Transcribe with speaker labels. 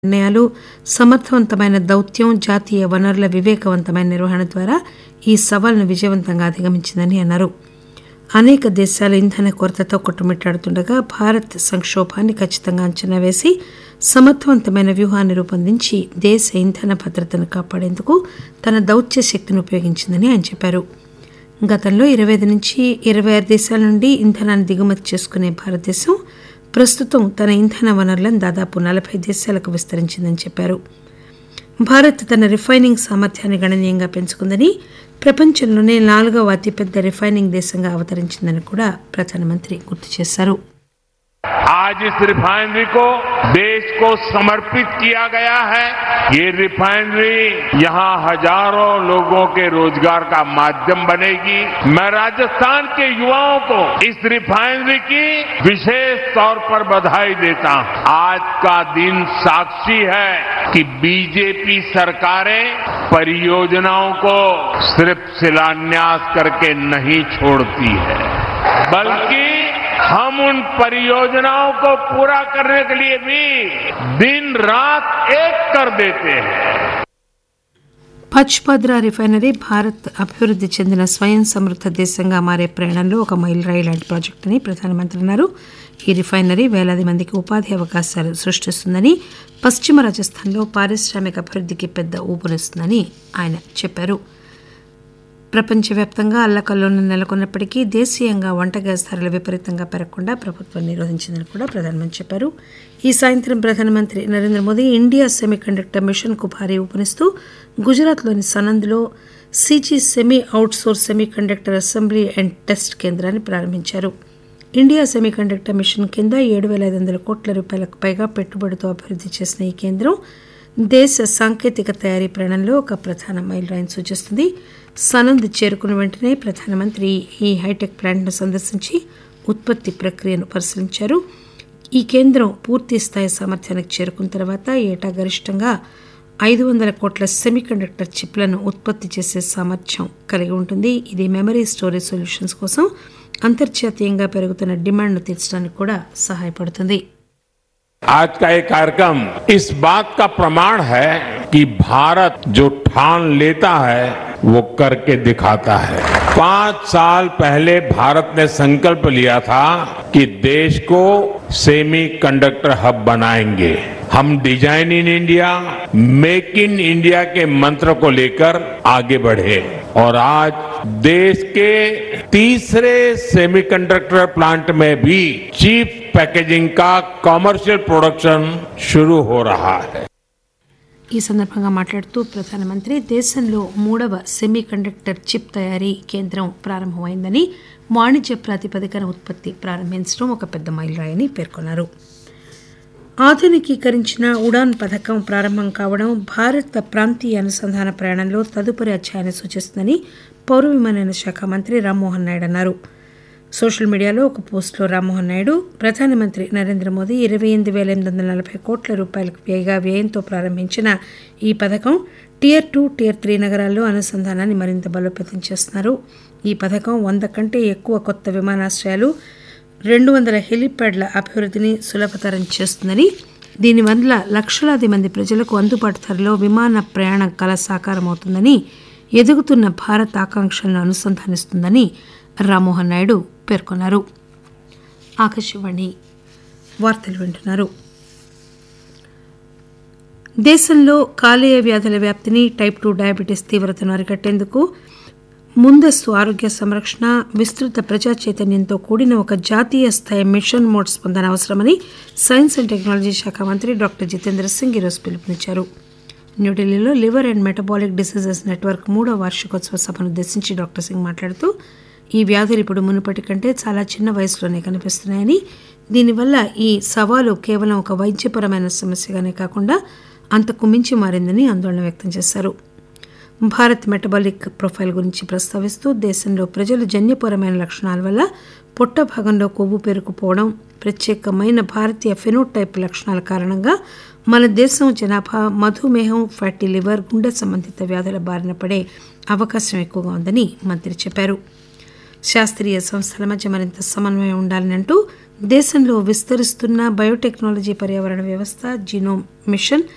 Speaker 1: నిర్ణయాలు సమర్థవంతమైన దౌత్యం జాతీయ వనరుల వివేకవంతమైన నిర్వహణ ద్వారా ఈ సవాలును విజయవంతంగా అధిగమించిందని అన్నారు అనేక దేశాలు ఇంధన కొరతతో కొట్టుమిట్టాడుతుండగా భారత్ సంక్షోభాన్ని ఖచ్చితంగా అంచనా వేసి సమర్థవంతమైన వ్యూహాన్ని రూపొందించి దేశ ఇంధన భద్రతను కాపాడేందుకు తన దౌత్య శక్తిని ఉపయోగించిందని ఆయన చెప్పారు గతంలో ఇరవై ఐదు నుంచి ఇరవై ఆరు దేశాల నుండి ఇంధనాన్ని దిగుమతి చేసుకునే భారతదేశం ప్రస్తుతం తన ఇంధన వనరులను దాదాపు నలభై దేశాలకు విస్తరించిందని చెప్పారు భారత్ తన రిఫైనింగ్ సామర్థ్యాన్ని గణనీయంగా పెంచుకుందని ప్రపంచంలోనే నాలుగవ అతిపెద్ద రిఫైనింగ్ దేశంగా అవతరించిందని కూడా ప్రధానమంత్రి గుర్తు చేశారు
Speaker 2: आज इस रिफाइनरी को देश को समर्पित किया गया है ये रिफाइनरी यहाँ हजारों लोगों के रोजगार का माध्यम बनेगी मैं राजस्थान के युवाओं को इस रिफाइनरी की विशेष तौर पर बधाई देता हूं आज का दिन साक्षी है कि बीजेपी सरकारें परियोजनाओं को सिर्फ शिलान्यास करके नहीं छोड़ती है बल्कि हम उन परियोजनाओं को पूरा करने के लिए भी दिन रात एक कर देते हैं
Speaker 1: పచ్పద్రా రిఫైనరీ భారత్ అభివృద్ది చెందిన స్వయం సమృద్ధ దేశంగా మారే ప్రయాణంలో ఒక మైలురాయి లాంటి ప్రాజెక్టు అని ప్రధానమంత్రి అన్నారు ఈ రిఫైనరీ వేలాది మందికి ఉపాధి అవకాశాలు సృష్టిస్తుందని పశ్చిమ రాజస్థాన్లో పారిశ్రామిక అభివృద్దికి పెద్ద ఊపునిస్తుందని ఆయన చెప్పారు ప్రపంచవ్యాప్తంగా అల్లకల్లోలం నెలకొన్నప్పటికీ దేశీయంగా వంట గ్యాస్ ధరలు విపరీతంగా పెరగకుండా ప్రభుత్వం నిరోధించిందని కూడా ప్రధానమంత్రి చెప్పారు ఈ సాయంత్రం ప్రధానమంత్రి Narendra Modi India semiconductor mission కు భారీ ఊపునిస్తూ గుజరాత్లోని సనంద్లో CG semi outsource semiconductor assembly and test కేంద్రాన్ని ప్రారంభించారు ఇండియా సెమీ కండక్టర్ మిషన్ కింద ఏడు వేల ఐదు వందల కోట్ల రూపాయలకు పైగా పెట్టుబడితో అభివృద్ది చేసిన ఈ కేంద్రం దేశ సాంకేతిక తయారీ ప్రయాణంలో ఒక ప్రధాన మైలురాయిని సూచిస్తుంది సనంద్ చేరుకున్న వెంటనే ప్రధానమంత్రి ఈ హైటెక్ ప్లాంట్ను సందర్శించి ఉత్పత్తి ప్రక్రియను పరిశీలించారు ఈ కేంద్రం పూర్తి స్థాయి సామర్థ్యానికి చేరుకున్న తర్వాత ఏటా గరిష్టంగా ఐదు వందల కోట్ల సెమీకండక్టర్ చిప్లను ఉత్పత్తి చేసే సామర్థ్యం కలిగి ఉంటుంది ఇది మెమరీ స్టోరేజ్ సొల్యూషన్స్ కోసం అంతర్జాతీయంగా పెరుగుతున్న డిమాండ్ను తీర్చడానికి కూడా సహాయపడుతుంది
Speaker 2: आज का ये कार्यक्रम इस बात का प्रमाण है कि भारत जो ठान लेता है वो करके दिखाता है पांच साल पहले भारत ने संकल्प लिया था कि देश को सेमी कंडक्टर हब बनाएंगे हम design in India make in India के मंत्र को लेकर आगे बढ़े और आज देश के तीसरे सेमीकंडक्टर प्लांट में भी चीप पैकेजिंग का कमर्शियल प्रोडक्शन शुरू हो रहा है
Speaker 1: ఈ సందర్భంగా మాట్లాడుతూ ప్రధానమంత్రి దేశంలో మూడవ సెమీ కండక్టర్ చిప్ తయారీ కేంద్రం ప్రారంభమైందని వాణిజ్య ప్రాతిపదికన ఉత్పత్తి ప్రారంభించడం ఒక పెద్ద మైలురాయని పేర్కొన్నారు ఆధునికీకరించిన ఉడాన్ పథకం ప్రారంభం కావడం భారత ప్రాంతీయ అనుసంధాన ప్రయాణంలో తదుపరి అధ్యాయాన్ని సూచిస్తుందని పౌర విమానయాన శాఖ మంత్రి రామ్మోహన్ నాయుడు అన్నారు సోషల్ మీడియాలో ఒక పోస్టులో రామ్మోహన్ నాయుడు ప్రధానమంత్రి నరేంద్ర మోదీ ఇరవై ఎనిమిది వేల ఎనిమిది వందల నలభై కోట్ల రూపాయలకు పైగా వ్యయంతో ప్రారంభించిన ఈ పథకం టియర్ టూ టియర్ త్రీ నగరాల్లో అనుసంధానాన్ని మరింత బలోపేతం చేస్తున్నారు ఈ పథకం వంద కంటే ఎక్కువ కొత్త విమానాశ్రయాలు రెండు వందల హెలిప్యాడ్ల అభివృద్ధిని సులభతరం చేస్తుందని దీనివల్ల లక్షలాది మంది ప్రజలకు అందుబాటు ధరలో విమాన ప్రయాణం కల సాకారమవుతుందని ఎదుగుతున్న భారత్ ఆకాంక్షలను అనుసంధానిస్తుందని రామ్మోహన్ నాయుడు పేర్కొన్నారు ఆకాశవాణి వార్తలు వింటున్నారు దేశంలో కాలేయ వ్యాధుల వ్యాప్తిని టైప్ టూ డయాబెటీస్ తీవ్రతను అరికట్టేందుకు ముందస్తు ఆరోగ్య సంరక్షణ విస్తృత ప్రజా చైతన్యంతో కూడిన ఒక జాతీయ స్థాయి మిషన్ మోడ్ స్పందన అవసరమని సైన్స్ అండ్ టెక్నాలజీ శాఖ మంత్రి డాక్టర్ జితేంద్ర సింగ్ ఈరోజు పిలుపునిచ్చారు న్యూఢిల్లీలో liver and metabolic diseases network మూడో వార్షికోత్సవ సభను ఉద్దేశించి డాక్టర్ సింగ్ మాట్లాడుతూ ఈ వ్యాధులు ఇప్పుడు మునుపటి కంటే చాలా చిన్న వయసులోనే కనిపిస్తున్నాయని దీనివల్ల ఈ సవాలు కేవలం ఒక వైద్యపరమైన సమస్యగానే కాకుండా అంతకు మించి మారిందని ఆందోళన వ్యక్తం చేశారు భారత్ మెటబాలిక్ ప్రొఫైల్ గురించి ప్రస్తావిస్తూ దేశంలో ప్రజలు జన్యుపరమైన లక్షణాల వల్ల పొట్ట భాగంలో కొవ్వు పేరుకుపోవడం ప్రత్యేకమైన భారతీయ ఫెనోటైప్ లక్షణాల కారణంగా మన దేశం జనాభా మధుమేహం ఫ్యాటీ లివర్ గుండె సంబంధిత వ్యాధుల బారిన పడే అవకాశం ఎక్కువగా ఉందని మంత్రి చెప్పారు శాస్త్రీయ సంస్థల మధ్య మరింత సమన్వయం ఉండాలని అంటూ దేశంలో విస్తరిస్తున్న బయోటెక్నాలజీ పర్యావరణ వ్యవస్థ జీనోమ్ మిషన్